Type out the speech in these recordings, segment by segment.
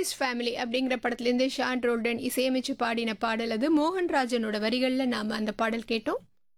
tourist family அப்படிங்கிற படத்துலேருந்து Shawn Roldan இசையமைச்சு பாடின பாடல் அது மோகன்ராஜனோட வரிகளில் நாம் அந்த பாடல் கேட்டோம்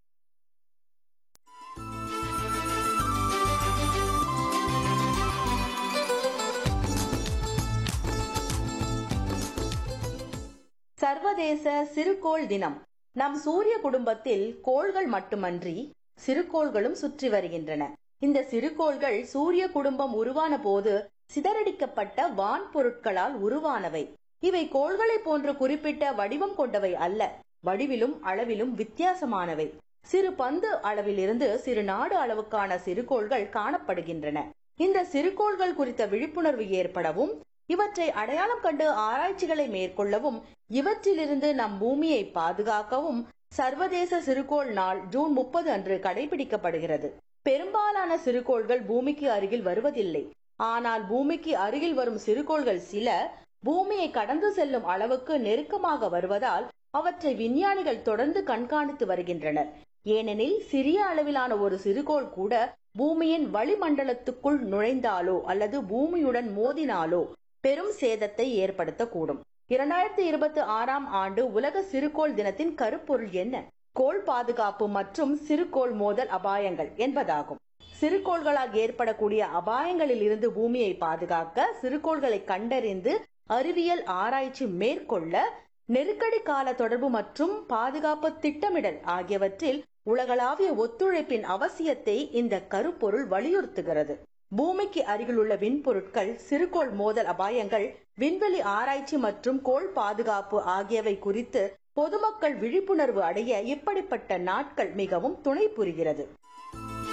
சர்வதேச சிறுகோள் தினம் நம் சூரிய குடும்பத்தில் கோள்கள் மட்டுமன்றி சிறுகோள்களும் சுற்றி வருகின்றன இந்த சிறுகோள்கள் சூரிய குடும்பம் உருவான போது சிதறடிக்கப்பட்ட வான் பொருட்களால் உருவானவை இவை கோள்களைப் போன்று குறிப்பிட்ட வடிவம் கொண்டவை அல்ல வடிவிலும் அளவிலும் வித்தியாசமானவை சிறு பந்து அளவிலிருந்து சிறு நாடு அளவுக்கான சிறுகோள்கள் காணப்படுகின்றன இந்த சிறுகோள்கள் குறித்த விழிப்புணர்வு ஏற்படவும் இவற்றை அடையாளம் கண்டு ஆராய்ச்சிகளை மேற்கொள்ளவும் இவற்றிலிருந்து நம் பூமியை பாதுகாக்கவும் சர்வதேச சிறுகோள் நாள் ஜூன் முப்பது அன்று கடைபிடிக்கப்படுகிறது பெரும்பாலான சிறுகோள்கள் பூமிக்கு அருகில் வருவதில்லை ஆனால் பூமிக்கு அருகில் வரும் சிறுகோள்கள் சில பூமியை கடந்து செல்லும் அளவுக்கு நெருக்கமாக வருவதால் அவற்றை விஞ்ஞானிகள் தொடர்ந்து கண்காணித்து வருகின்றனர் ஏனெனில் சிறிய அளவிலான ஒரு சிறுகோள் கூட பூமியின் வளிமண்டலத்துக்குள் நுழைந்தாலோ அல்லது பூமியுடன் மோதினாலோ பெரும் சேதத்தை ஏற்படுத்தக்கூடும் இரண்டாயிரத்தி இருபத்தி ஆறாம் ஆண்டு உலக சிறுகோள் தினத்தின் கருப்பொருள் என்ன கோள் பாதுகாப்பு மற்றும் சிறுகோள் மோதல் அபாயங்கள் என்பதாகும் சிறுகோள்களால் ஏற்படக்கூடிய அபாயங்களில் இருந்து பூமியை பாதுகாக்க சிறுகோள்களை கண்டறிந்து அறிவியல் ஆராய்ச்சி மேற்கொள்ள நெருக்கடி கால தொடர்பு மற்றும் பாதுகாப்பு திட்டமிடல் ஆகியவற்றில் உலகளாவிய ஒத்துழைப்பின் அவசியத்தை இந்த கருப்பொருள் வலியுறுத்துகிறது பூமிக்கு அருகிலுள்ள விண்பொருட்கள் சிறுகோள் மோதல் அபாயங்கள் விண்வெளி ஆராய்ச்சி மற்றும் கோள் பாதுகாப்பு ஆகியவை குறித்து பொதுமக்கள் விழிப்புணர்வு அடைய இப்படிப்பட்ட நாட்கள் மிகவும் துணை புரிகிறது